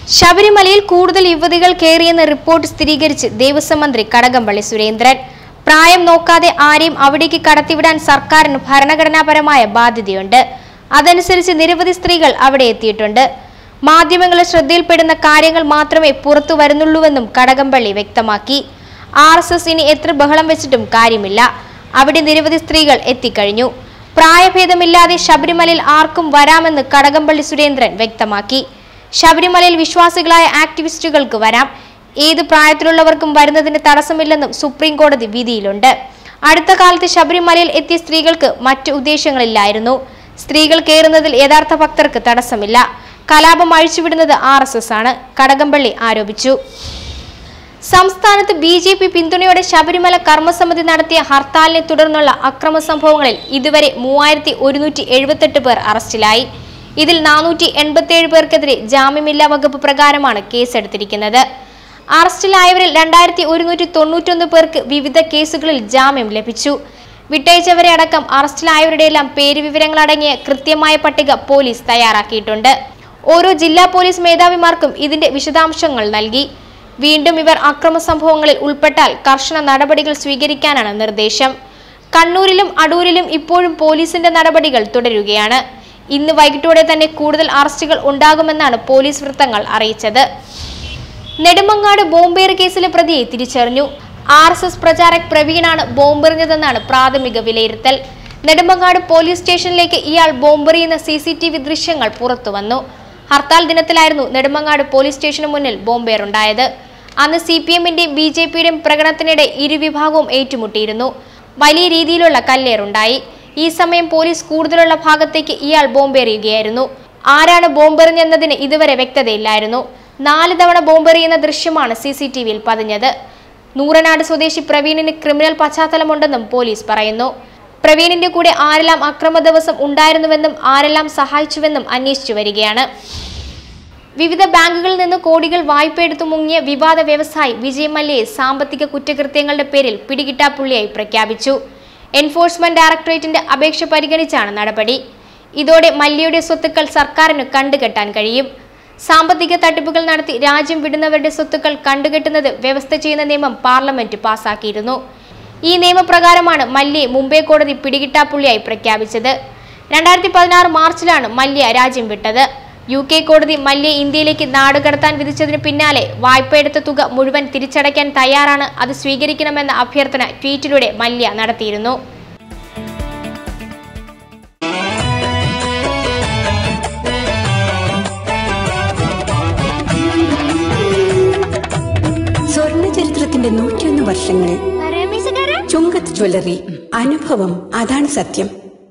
ശബരിമലയിൽ കൂടുതൽ യുവതികൾ കയറിയെന്ന് റിപ്പോർട്ട് സ്ഥിരീകരിച്ച് ദേവസ്വം മന്ത്രി കടകംപള്ളി സുരേന്ദ്രൻ പ്രായം നോക്കാതെ ആരെയും അവിടേക്ക് കടത്തിവിടാൻ സർക്കാരിന് ഭരണഘടനാപരമായ ബാധ്യതയുണ്ട് അതനുസരിച്ച് നിരവധി സ്ത്രീകൾ അവിടെ എത്തിയിട്ടുണ്ട് മാധ്യമങ്ങളെ ശ്രദ്ധയിൽപ്പെടുന്ന കാര്യങ്ങൾ മാത്രമേ പുറത്തു വരുന്നുള്ളൂവെന്നും കടകംപള്ളി വ്യക്തമാക്കി ആർ എസ് എസ് ഇനി എത്ര ബഹളം വെച്ചിട്ടും കാര്യമില്ല അവിടെ നിരവധി സ്ത്രീകൾ എത്തിക്കഴിഞ്ഞു പ്രായഭേദമില്ലാതെ ശബരിമലയിൽ ആർക്കും വരാമെന്ന് കടകംപള്ളി സുരേന്ദ്രൻ വ്യക്തമാക്കി ശബരിമലയിൽ വിശ്വാസികളായ ആക്ടിവിസ്റ്റുകൾക്ക് വരാം ഏത് പ്രായത്തിലുള്ളവർക്കും വരുന്നതിന് തടസ്സമില്ലെന്നും സുപ്രീം കോടതി വിധിയിലുണ്ട് അടുത്ത കാലത്ത് ശബരിമലയിൽ എത്തിയ സ്ത്രീകൾക്ക് മറ്റു ഉദ്ദേശങ്ങളില്ലായിരുന്നു സ്ത്രീകൾ കയറുന്നതിൽ യഥാർത്ഥ ഭക്തർക്ക് തടസ്സമില്ല കലാപം അഴിച്ചുവിടുന്നത് ആർ എസ് എസ് ആണ് കടകംപള്ളി ആരോപിച്ചു സംസ്ഥാനത്ത് ബി ജെ പി പിന്തുണയോടെ ശബരിമല കർമ്മസമിതി നടത്തിയ ഹർത്താലിനെ തുടർന്നുള്ള അക്രമ സംഭവങ്ങളിൽ ഇതുവരെ മൂവായിരത്തി ഒരുന്നൂറ്റി എഴുപത്തെട്ട് പേർ അറസ്റ്റിലായി ഇതിൽ നാനൂറ്റി എൺപത്തിയേഴ് പേർക്കെതിരെ ജാമ്യമില്ലാ വകുപ്പ് പ്രകാരമാണ് കേസെടുത്തിരിക്കുന്നത് അറസ്റ്റിലായവരിൽ രണ്ടായിരത്തി ഒരുന്നൂറ്റി തൊണ്ണൂറ്റൊന്ന് പേർക്ക് വിവിധ കേസുകളിൽ ജാമ്യം ലഭിച്ചു വിട്ടയച്ചവരെ അടക്കം അറസ്റ്റിലായവരുടെയെല്ലാം പേര് വിവരങ്ങളടങ്ങിയ കൃത്യമായ പട്ടിക പോലീസ് തയ്യാറാക്കിയിട്ടുണ്ട് ഓരോ ജില്ലാ പോലീസ് മേധാവിമാർക്കും ഇതിന്റെ വിശദാംശങ്ങൾ നൽകി വീണ്ടും ഇവർ അക്രമ സംഭവങ്ങളിൽ ഉൾപ്പെട്ടാൽ കർശന നടപടികൾ സ്വീകരിക്കാനാണ് നിർദ്ദേശം കണ്ണൂരിലും അടൂരിലും ഇപ്പോഴും പോലീസിന്റെ നടപടികൾ തുടരുകയാണ് ഇന്ന് വൈകിട്ടോടെ തന്നെ കൂടുതൽ അറസ്റ്റുകൾ ഉണ്ടാകുമെന്നാണ് പോലീസ് വൃത്തങ്ങൾ അറിയിച്ചത് നെടുമങ്ങാട് ബോംബേറ് കേസിലെ പ്രതിയെ തിരിച്ചറിഞ്ഞു ആർ എസ് എസ് പ്രചാരക് പ്രവീണാണ് ബോംബെറിഞ്ഞതെന്നാണ് പ്രാഥമിക വിലയിരുത്തൽ നെടുമങ്ങാട് പോലീസ് സ്റ്റേഷനിലേക്ക് ഇയാൾ ബോംബെറിയുന്ന സി സി ടി വി ദൃശ്യങ്ങൾ പുറത്തുവന്നു ഹർത്താൽ ദിനത്തിലായിരുന്നു നെടുമങ്ങാട് പോലീസ് സ്റ്റേഷന് മുന്നിൽ ബോംബേറുണ്ടായത് അന്ന് സി പി എമ്മിന്റെയും ബി ജെ പിയുടെയും പ്രകടനത്തിനിടെ ഇരുവിഭാഗവും ഏറ്റുമുട്ടിയിരുന്നു വലിയ രീതിയിലുള്ള കല്ലേറുണ്ടായി ഈ സമയം പോലീസ് കൂടുതലുള്ള ഭാഗത്തേക്ക് ഇയാൾ ബോംബെറിയുകയായിരുന്നു ആരാണ് ബോംബെറിഞ്ഞെന്നതിന് ഇതുവരെ വ്യക്തതയില്ലായിരുന്നു നാല് തവണ ബോംബെറിയുന്ന ദൃശ്യമാണ് സി സി ടി വിയിൽ പതിഞ്ഞത് നൂറനാട് സ്വദേശി പ്രവീണിന് ക്രിമിനൽ പശ്ചാത്തലമുണ്ടെന്നും പോലീസ് പറയുന്നു പ്രവീണിന്റെ കൂടെ ആരെല്ലാം അക്രമ ദിവസം ഉണ്ടായിരുന്നുവെന്നും ആരെല്ലാം സഹായിച്ചുവെന്നും അന്വേഷിച്ചു വരികയാണ് വിവിധ ബാങ്കുകളിൽ നിന്ന് കോടികൾ വായ്പയെടുത്തു മുങ്ങിയ വിവാദ വ്യവസായി വിജയ് മല്യയെ സാമ്പത്തിക കുറ്റകൃത്യങ്ങളുടെ പേരിൽ പിടികിട്ടാപ്പുള്ളിയായി പ്രഖ്യാപിച്ചു എൻഫോഴ്സ്മെന്റ് ഡയറക്ടറേറ്റിന്റെ അപേക്ഷ പരിഗണിച്ചാണ് നടപടി ഇതോടെ മല്യയുടെ സ്വത്തുക്കൾ സർക്കാരിന് കണ്ടുകെട്ടാൻ കഴിയും സാമ്പത്തിക തട്ടിപ്പുകൾ നടത്തി രാജ്യം വിടുന്നവരുടെ സ്വത്തുക്കൾ കണ്ടുകെട്ടുന്നത് വ്യവസ്ഥ ചെയ്യുന്ന നിയമം പാർലമെന്റ് പാസാക്കിയിരുന്നു ഈ നിയമപ്രകാരമാണ് മല്യയെ മുംബൈ കോടതി പിടികിട്ടാപ്പുള്ളിയായി പ്രഖ്യാപിച്ചത് രണ്ടായിരത്തി പതിനാറ് മാർച്ചിലാണ് മല്യ രാജ്യം വിട്ടത് യു കെ കോടതി മല്യയെ ഇന്ത്യയിലേക്ക് നാടുകടത്താൻ വിധിച്ചതിന് പിന്നാലെ വായ്പയെടുത്ത തുക മുഴുവൻ തിരിച്ചടയ്ക്കാൻ തയ്യാറാണ് അത് സ്വീകരിക്കണമെന്ന അഭ്യർത്ഥന ട്വീറ്റിലൂടെ മല്യ നടത്തിയിരുന്നു സ്വർണ്ണ ചരിത്രത്തിന്റെ നൂറ്റിയൊന്ന് വർഷങ്ങൾ ചുങ്കത്ത് ജ്വല്ലറി അനുഭവം അതാണ് സത്യം